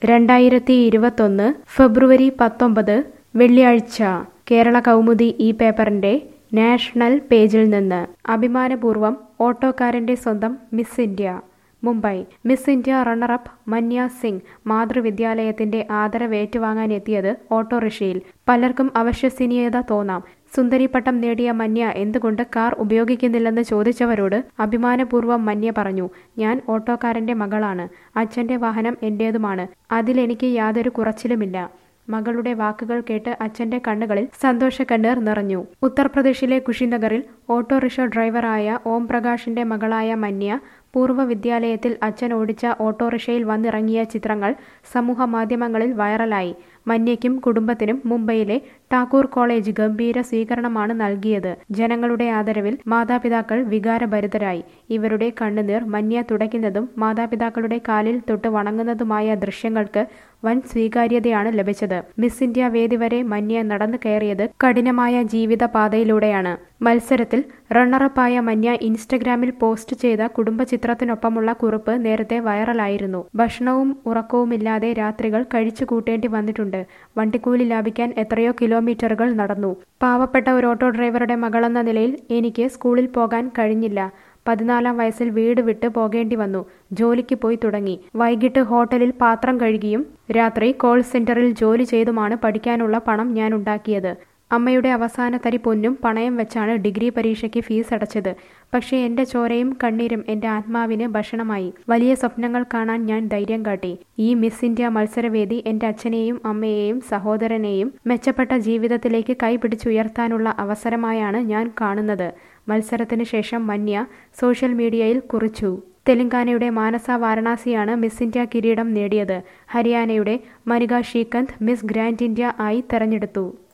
രണ്ടായിരത്തി ഇരുപത്തൊന്ന് ഫെബ്രുവരി പത്തൊമ്പത് വെള്ളിയാഴ്ച കേരള കൗമുദി ഈ പേപ്പറിന്റെ നാഷണൽ പേജിൽ നിന്ന് അഭിമാനപൂർവ്വം ഓട്ടോക്കാരന്റെ സ്വന്തം Miss India Mumbai Miss India runner up Manya Singh മാതൃവിദ്യാലയത്തിന്റെ ആദരവ് ഏറ്റുവാങ്ങാനെത്തിയത് ഓട്ടോറിക്ഷയിൽ പലർക്കും അവിശ്വസനീയത തോന്നാം സുന്ദരിപ്പട്ടം നേടിയ മന്യ എന്തുകൊണ്ട് കാർ ഉപയോഗിക്കുന്നില്ലെന്ന് ചോദിച്ചവരോട് അഭിമാനപൂർവ്വം മന്യ പറഞ്ഞു ഞാൻ ഓട്ടോക്കാരന്റെ മകളാണ് അച്ഛന്റെ വാഹനം എന്റേതുമാണ് അതിലെനിക്ക് യാതൊരു കുറച്ചിലുമില്ല മകളുടെ വാക്കുകൾ കേട്ട് അച്ഛന്റെ കണ്ണുകളിൽ സന്തോഷക്കണ്ണീർ നിറഞ്ഞു ഉത്തർപ്രദേശിലെ കുഷിനഗറിൽ ഓട്ടോറിക്ഷ ഡ്രൈവറായ ഓം പ്രകാശിന്റെ മകളായ മന്യ പൂർവ്വ വിദ്യാലയത്തിൽ അച്ഛൻ ഓടിച്ച ഓട്ടോറിക്ഷയിൽ വന്നിറങ്ങിയ ചിത്രങ്ങൾ സമൂഹ മാധ്യമങ്ങളിൽ വൈറലായി മന്യയ്ക്കും കുടുംബത്തിനും മുംബൈയിലെ ടാക്കൂർ കോളേജ് ഗംഭീര സ്വീകരണമാണ് നൽകിയത് ജനങ്ങളുടെ ആദരവിൽ മാതാപിതാക്കൾ വികാരഭരിതരായി ഇവരുടെ കണ്ണുനീർ മന്യ തുടയ്ക്കുന്നതും മാതാപിതാക്കളുടെ കാലിൽ തൊട്ട് വണങ്ങുന്നതുമായ ദൃശ്യങ്ങൾക്ക് വൻ സ്വീകാര്യതയാണ് ലഭിച്ചത് മിസ് ഇന്ത്യ വേദി വരെ മന്യ നടന്നു കയറിയത് കഠിനമായ ജീവിത പാതയിലൂടെയാണ് മത്സരത്തിൽ റണ്ണറപ്പായ മന്യ ഇൻസ്റ്റഗ്രാമിൽ പോസ്റ്റ് ചെയ്ത കുടുംബ ചിത്രത്തിനൊപ്പമുള്ള കുറിപ്പ് നേരത്തെ വൈറലായിരുന്നു ഭക്ഷണവും ഉറക്കവുമില്ലാതെ രാത്രികൾ കഴിച്ചു കൂട്ടേണ്ടി വന്നിട്ടുണ്ട് വണ്ടിക്കൂലി ലാഭിക്കാൻ എത്രയോ കിലോമീറ്ററുകൾ നടന്നു പാവപ്പെട്ട ഒരു ഓട്ടോ ഡ്രൈവറുടെ മകളെന്ന നിലയിൽ എനിക്ക് സ്കൂളിൽ പോകാൻ കഴിഞ്ഞില്ല പതിനാലാം വയസ്സിൽ വീട് വിട്ട് പോകേണ്ടി വന്നു ജോലിക്ക് പോയി തുടങ്ങി വൈകിട്ട് ഹോട്ടലിൽ പാത്രം കഴുകിയും രാത്രി കോൾ സെന്ററിൽ ജോലി ചെയ്തുമാണ് പഠിക്കാനുള്ള പണം ഞാൻ ഉണ്ടാക്കിയത് അമ്മയുടെ അവസാന തരി പൊന്നും പണയം വെച്ചാണ് ഡിഗ്രി പരീക്ഷയ്ക്ക് ഫീസ് അടച്ചത് പക്ഷേ എൻ്റെ ചോരയും കണ്ണീരും എൻ്റെ ആത്മാവിന് ഭക്ഷണമായി വലിയ സ്വപ്നങ്ങൾ കാണാൻ ഞാൻ ധൈര്യം കാട്ടി ഈ മിസ് ഇന്ത്യ മത്സരവേദി എൻ്റെ അച്ഛനെയും അമ്മയെയും സഹോദരനെയും മെച്ചപ്പെട്ട ജീവിതത്തിലേക്ക് കൈപിടിച്ചുയർത്താനുള്ള അവസരമായാണ് ഞാൻ കാണുന്നത് മത്സരത്തിന് ശേഷം മന്യ സോഷ്യൽ മീഡിയയിൽ കുറിച്ചു തെലങ്കാനയുടെ മാനസ വാരണാസിയാണ് മിസ് ഇന്ത്യ കിരീടം നേടിയത് ഹരിയാനയുടെ Manika Srikanth Miss Grand India ആയി തെരഞ്ഞെടുത്തു